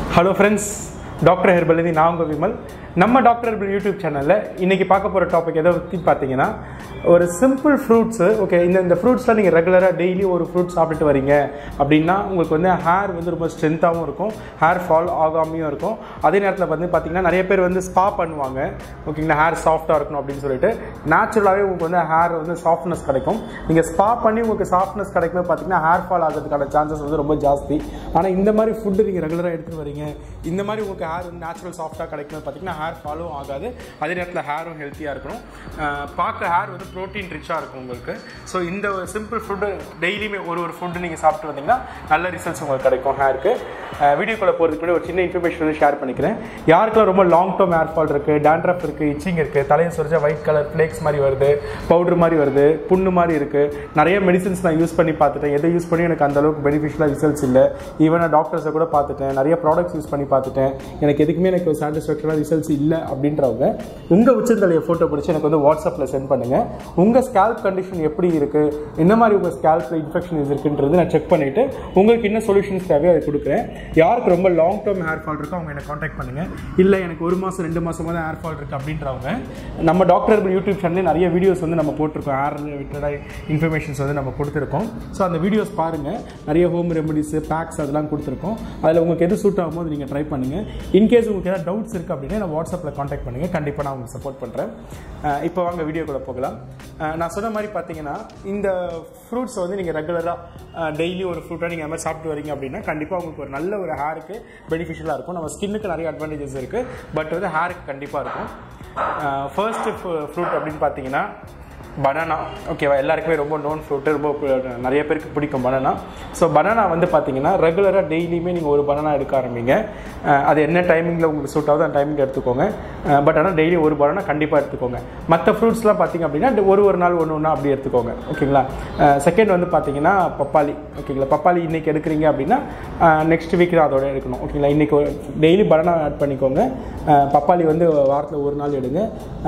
hello friends doctor ஹெர்பலதி நான் உங்கள் விமல் நம்ம டாக்டர் ஹெர்பல் யூடியூப் சேனலில் இன்றைக்கி பார்க்க போகிற டாபிக் எதை பற்றி பார்த்தீங்கன்னா ஒரு சிம்பிள் ஃப்ரூட்ஸு ஓகே இந்த இந்த ஃப்ரூட்ஸ்லாம் நீங்கள் ரெகுலராக டெய்லி ஒரு ஃப்ரூட் சாப்பிட்டுட்டு வரீங்க அப்படின்னா உங்களுக்கு வந்து ஹேர் வந்து ரொம்ப ஸ்ட்ரென்த்தாகவும் இருக்கும் ஹேர் ஃபால் ஆகாமையும் இருக்கும் அதே நேரத்தில் வந்து பார்த்தீங்கன்னா நிறைய பேர் வந்து ஸ்பா பண்ணுவாங்க ஓகேங்களா ஹேர் சாஃப்டாக இருக்கணும் அப்படின்னு சொல்லிட்டு நேச்சுரலாகவே உங்களுக்கு வந்து ஹேர் வந்து சாஃப்ட்னஸ் கிடைக்கும் நீங்கள் ஸ்பா பண்ணி உங்களுக்கு சாஃப்ட்னஸ் கிடைக்கும்போது பார்த்தீங்கன்னா ஹேர் ஃபால் ஆகிறதுக்கான சான்சஸ் வந்து ரொம்ப ஜாஸ்தி ஆனால் இந்த மாதிரி ஃபுட்டு நீங்கள் ரெகுலராக எடுத்துகிட்டு வரீங்க இந்த மாதிரி உங்களுக்கு ஹேர் வந்து நேச்சுரல் சாஃப்டாக கிடைக்கும்போது பார்த்தீங்கன்னா ஹேர் ஃபாலும் ஆகாது அதே நேரத்தில் ஹேரும் ஹெல்த்தியாக இருக்கணும் அஹ் பார்க்க ஹேர் வந்து ப்ரோட்டீன் ரிச்சாக இருக்கும் உங்களுக்கு ஸோ இந்த சிம்பிள் ஃபுட்டு டெய்லியுமே ஒரு ஒரு ஃபுட்டு நீங்கள் சாப்பிட்டு வந்தீங்கன்னா நல்ல ரிசல்ட்ஸ் உங்களுக்கு கிடைக்கும் ஹேருக்கு வீடியோக்குள்ளே போகிறதுக்கு முன்னாடி ஒரு சின்ன இன்ஃபர்மேஷன் வந்து ஷேர் பண்ணிக்கிறேன் யாருக்கெல்லாம் ரொம்ப லாங் டேர்ம் ஹேர் ஃபால் இருக்குது டேண்ட்ரஃப் இருக்குது இச்சிங் இருக்குது தலையை சொரிஞ்சா ஒயிட் கலர் ஃப்ளேக்ஸ் மாதிரி வருது பவுடர் மாதிரி வருது புண்ணு மாதிரி இருக்குது நிறைய மெடிசன்ஸ் நான் யூஸ் பண்ணி பார்த்துட்டேன் எதை யூஸ் பண்ணி எனக்கு அந்த அளவுக்கு பெனிஃபிஷியலாக ரிசல்ட்ஸ் இல்லை ஈவன் நான் டாக்டர்ஸை கூட பார்த்துட்டேன் நிறைய ப்ராடக்ட்ஸ் யூஸ் பண்ணி பார்த்துட்டேன் எனக்கு எதுக்குமே எனக்கு சாட்டிஸ்ஃபேக்டராக ரிசல்ட்ஸ் இல்லை அப்படின்றவங்க உங்கள் உச்சந்தலையை ஃபோட்டோ பிடிச்சி எனக்கு வந்து வாட்ஸ்அப்பில் சென்ட் பண்ணுங்கள் உங்கள் ஸ்கேல்ப் கண்டிஷன் எப்படி இருக்குது என்ன மாதிரி உங்கள் ஸ்கேல்பில் இன்ஃபெக்ஷன் இருக்குன்றது நான் செக் பண்ணிவிட்டு உங்களுக்கு என்ன சொல்யூஷன்ஸ் தேவையோ அதை கொடுக்குறேன் யாருக்கு ரொம்ப லாங் டேர்ம் ஹேர் ஃபால் இருக்கோ அவங்க என்னை காண்டாக்ட் பண்ணுங்கள் இல்லை எனக்கு ஒரு மாதம் ரெண்டு மாதமாக தான் ஹேர் ஃபால் இருக்குது அப்படின்றவங்க நம்ம டாக்டர் யூடியூப் சேனல்லே நிறைய வீடியோஸ் வந்து நம்ம போட்டிருக்கோம் ஹேர் ரிலேட்டடாக இன்ஃபர்மேஷன்ஸ் வந்து நம்ம கொடுத்துருக்கோம் ஸோ அந்த வீடியோஸ் பாருங்கள் நிறைய ஹோம் ரெமடிஸ் பேக்ஸ் அதெல்லாம் கொடுத்துருக்கோம் அதில் உங்களுக்கு எது சூட் ஆகுமோ அதை நீங்கள் ட்ரை பண்ணுங்கள் இன்கேஸ் உங்களுக்கு ஏதாவது டவுட்ஸ் இருக்குது அப்படின்னா நான் வாட்ஸ்அப்பில் காண்டாக்ட் பண்ணுங்கள் கண்டிப்பாக நான் உங்களுக்கு சப்போர்ட் பண்ணுறேன் இப்போ வாங்க வீடியோக்குள்ளே போகலாம் அஹ் நான் சொன்ன மாதிரி பார்த்தீங்கன்னா இந்த ஃப்ரூட்ஸ் வந்து நீங்கள் ரெகுலராக டெய்லி ஒரு ஃப்ரூட்டாக நீங்கள் அது மாதிரி சாப்பிட்டு வரீங்க அப்படின்னா கண்டிப்பாக உங்களுக்கு ஒரு நல்ல ஒரு ஹேருக்கு பெனிஃபிஷியலாக இருக்கும் நம்ம ஸ்கின்னுக்கு நிறைய அட்வான்டேஜஸ் இருக்குது பட் வந்து ஹேருக்கு கண்டிப்பாக இருக்கும் ஃபர்ஸ்ட் ஃப்ரூட் அப்படின்னு பார்த்தீங்கன்னா பனானா ஓகேவா எல்லாருக்குமே ரொம்ப நோன் ஃப்ரூட்டு ரொம்ப பு- நிறைய பேருக்கு பிடிக்கும் பனானா ஸோ பனானா வந்து பார்த்தீங்கன்னா ரெகுலராக டெய்லியுமே நீங்கள் ஒரு பனானா எடுக்க ஆரம்பிங்க அஹ் அது என்ன டைமிங்கில் உங்களுக்கு சூட் ஆகுதோ அந்த டைமிங்கில் எடுத்துக்கோங்க பட் ஆனால் டெய்லி ஒரு பனானா கண்டிப்பாக எடுத்துக்கோங்க மற்ற ஃப்ரூட்ஸ்லாம் பார்த்தீங்க அப்படின்னா ஒரு ஒரு நாள் ஒன்று ஒன்றா அப்படி எடுத்துக்கோங்க ஓகேங்களா செகண்ட் வந்து பார்த்தீங்கன்னா பப்பாளி ஓகேங்களா பப்பாளி இன்னைக்கு எடுக்கிறீங்க அப்படின்னா நெக்ஸ்ட் வீக் தான் அதோட எடுக்கணும் ஓகேங்களா இன்றைக்கி டெய்லி பனானா ஆட் பண்ணிக்கோங்க அஹ் பப்பாளி வந்து வாரத்தில் ஒரு நாள் எடுங்க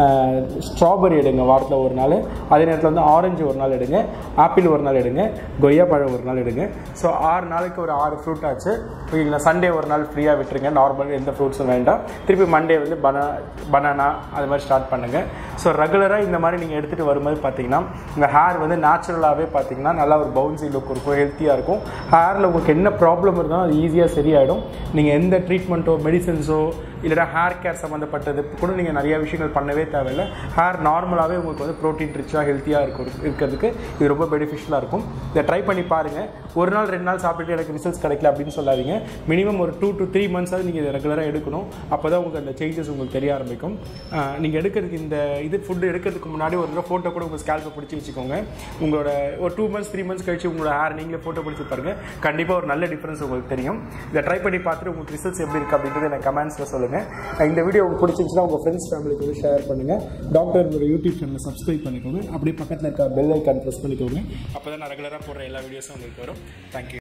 ஸ்ட்ராபெரி எடுங்க வாரத்தில் ஒரு நாள் அதே நேரத்தில் வந்து ஆரஞ்சு ஒரு நாள் எடுங்க ஆப்பிள் ஒரு நாள் எடுங்க கொய்யா பழம் ஒரு நாள் எடுங்க ஸோ ஆறு நாளைக்கு ஒரு ஆறு ஃப்ரூட் ஆச்சு ஓகேங்களா சண்டே ஒரு நாள் ஃப்ரீயாக விட்டுருங்க நார்மல் எந்த ஃப்ரூட்ஸும் வேண்டாம் திருப்பி மண்டே வந்து பனா பனானா அது மாதிரி ஸ்டார்ட் பண்ணுங்கள் ஸோ ரெகுலராக இந்த மாதிரி நீங்கள் எடுத்துகிட்டு வரும்போது பார்த்தீங்கன்னா உங்கள் ஹேர் வந்து நேச்சுரலாகவே பார்த்தீங்கன்னா நல்லா ஒரு பவுன்சி லுக் இருக்கும் ஹெல்த்தியாக இருக்கும் ஹேரில் உங்களுக்கு என்ன ப்ராப்ளம் இருந்தாலும் அது ஈஸியாக சரியாயிடும் நீங்கள் எந்த ட்ரீட்மெண்ட்டோ மெடிசன்ஸோ இல்லைனா ஹேர் கேர் சம்மந்தப்பட்டது கூட நீங்கள் நிறைய விஷயங்கள் பண்ணவே தேவையில்லை ஹேர் நார்மலாகவே உங்களுக்கு வந்து ப்ரோட்டீன் ரிச்சாக ஹெல்த்தியாக இருக்கும் இருக்கிறதுக்கு இது ரொம்ப பெனிஃபிஷியலாக இருக்கும் இதை ட்ரை பண்ணி பாருங்கள் ஒரு நாள் ரெண்டு நாள் சாப்பிட்டுட்டு எனக்கு ரிசல்ட்ஸ் கிடைக்கல அப்படின்னு சொல்லாதீங்க மினிமம் ஒரு டூ டு த்ரீ மந்த்ஸாவது நீங்கள் இதை ரெகுலராக எடுக்கணும் அப்போ தான் உங்களுக்கு அந்த சேஞ்சஸ் உங்களுக்கு தெரிய ஆரம்பிக்கும் நீங்கள் எடுக்கிறதுக்கு இந்த இது ஃபுட்டு எடுக்கிறதுக்கு முன்னாடி ஒரு தடவை ஃபோட்டோ கூட உங்கள் ஸ்கேல்பை பிடிச்சி வச்சுக்கோங்க உங்களோட ஒரு டூ மந்த்ஸ் த்ரீ மந்த்ஸ் கழிச்சு உங்களோட ஹேர் நீங்களே ஃபோட்டோ பிடிச்சி பாருங்கள் கண்டிப்பாக ஒரு நல்ல டிஃப்ரென்ஸ் உங்களுக்கு தெரியும் இதை ட்ரை பண்ணி பார்த்துட்டு உங்களுக்கு ரிசல்ட்ஸ் எப்படி இருக்குது அப்படின்றது எனக்கு கமெண்ட்ஸில் சொல்லுங்கள் இந்த வீடியோ உங்களுக்கு பிடிச்சிருந்துச்சுன்னா உங்கள் ஃப்ரெண்ட்ஸ் ஃபேமிலிக்கு வந்து ஷேர் பண்ணுங்கள் டாக்டர் யூடியூப் சேனலை சப்ஸ்கிரைப் பண்ணிக்கோங்க அப்படியே பக்கத்தில் இருக்க பெல் ஐக்கான் ப்ரெஸ் பண்ணிக்கோங்க அப்போ தான் நான் ரெகுலராக போடுற எல்லா வீடியோஸும் உங்களுக்கு வரும் தேங்க்யூ